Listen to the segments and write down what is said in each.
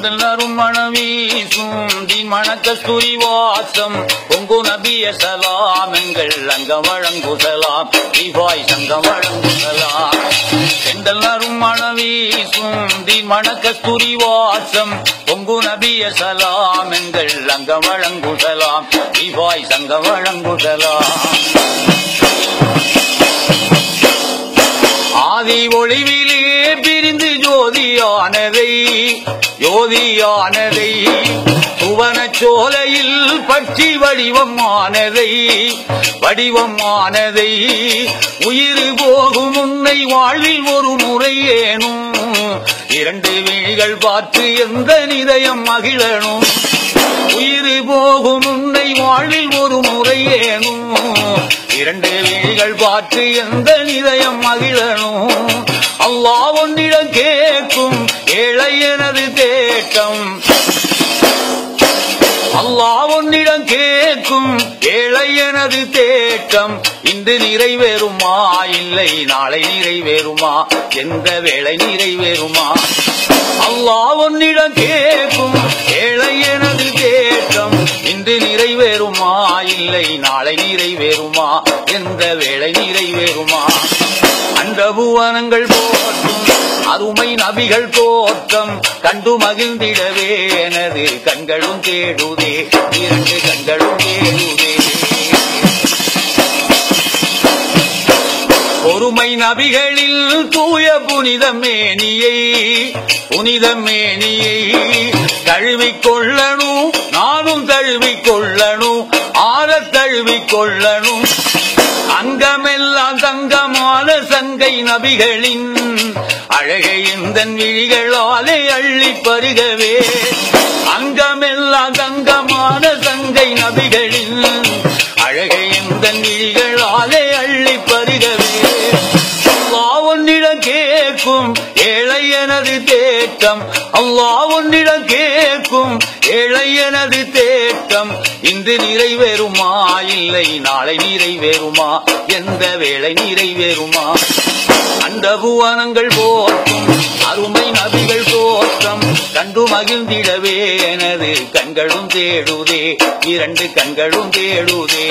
செந்தல்லரும் மணவீசும் தீன் மணக்கஸ்தூரி வாசம் பொங்கு நபிய சலாம் எங்கள் அங்க வழங்குசலாம் தீபாய் சங்க வழங்குசலாம் செந்தல்லரும் மணவீசும் தீன் மணக்கஸ்தூரி வாசம் பொங்கு நபிய சலாம் எங்கள் அங்க வழங்குசலாம் தீபாய் சங்க வழங்குசலாம் ஆதி ஒளிவிலே பிரிந்து ஜோதியானதை ஜோதியானதை சுவன சோலையில் பட்சி வடிவமானதை வடிவமானதை உயிர் போகும் உன்னை வாழ்வில் ஒரு முறை ஏனும் இரண்டு விழிகள் பார்த்து எந்த நிதயம் மகிழனும் உயிர் போகும் உன்னை வாழ்வில் ஒரு முறை ஏனும் இரண்டு விழிகள் பார்த்து எந்த நிதயம் மகிழனும் அல்லாஹ் ஒன்னிடம் கேட்கும் ஏழை எனது தேட்டம் அல்லாஹ் உன்னிடம் கேட்கும் ஏழை எனது தேட்டம் இன்று நிறைவேறுமா இல்லை நாளை நிறைவேறுமா எந்த வேளை நிறைவேறுமா அல்லாஹ் உன்னிடம் கேட்கும் ஏழை எனது தேட்டம் இன்று நிறைவேறுமா இல்லை நாளை நிறைவேறுமா எந்த வேளை நிறைவேறுமா அந்த புவனங்கள் போற்றும் அருமை நபிகள் தோற்றம் கண்டு மகிழ்ந்திடவே எனது கண்களும் தேடுதே இரண்டு கண்களும் தேடுதே பொறுமை நபிகளில் தூய புனித மேனியை புனித மேனியை தழுவிக் கொள்ளணும் நானும் தழுவிக் கொள்ளணும் ஆறத் தழுவிக் கொள்ளணும் அங்கமெல்லாம் தங்கமான சங்கை நபிகளின் அழகை இந்த விழிகளாலே அள்ளி பருகவே அங்கமெல்லாம் தங்கமான சங்கை நபிகளின் அழகை இந்த விழிகளாலே அள்ளி பருகவே அல்லாஹ் உன்னிடம் கேட்கும் ஏழை எனது தேட்டம் அல்லாஹ் உன்னிடம் கேட்கும் ஏழை எனது தேட்டம் இன்று நிறைவேறுமா இல்லை நாளை நிறைவேறுமா எந்த வேளை நிறைவேறுமா அந்த புவனங்கள் போற்றும் அருமை நபிகள் தோற்றம் கண்டு மகிழ்ந்திடவே எனது கண்களும் தேடுதே இரண்டு கண்களும் தேடுதே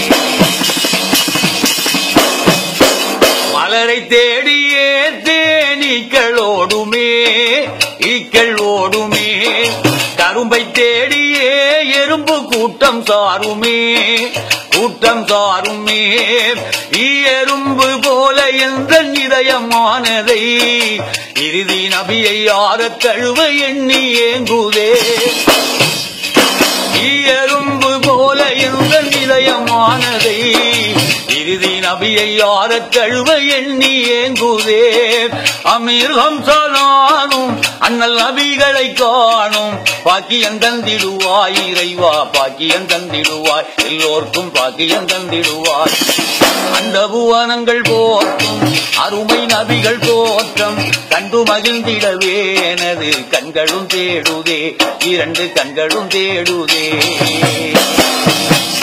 மலரை தேடியே தேனீக்கள் ஓடுமே ஈக்கள் ஓடுமே கரும்பை தேடியே எறும்பு கூட்டம் சாருமே கூட்டம் சாருமே ஈ எறும்பு போல எந்த இதயமானதை இறுதி நபியை யாரத் தழுவ எண்ணி ஏங்குதே எறும்பு போல எந்த நிலையமானதை இறுதி நபியை யாரத் தழுவ எண்ணி ஏங்குதே அமீர் ஹம்சனானும் அண்ணல் நபிகளை காணும் பாக்கியம் தந்திடுவாய் இறைவா பாக்கியம் தந்திடுவாய் எல்லோர்க்கும் பாக்கியம் தந்திடுவாய் அந்த புவனங்கள் போற்றும் அருமை நபிகள் தோற்றம் கண்டு மகிழ்ந்திடவே எனது கண்களும் தேடுதே இரண்டு கண்களும் தேடுதே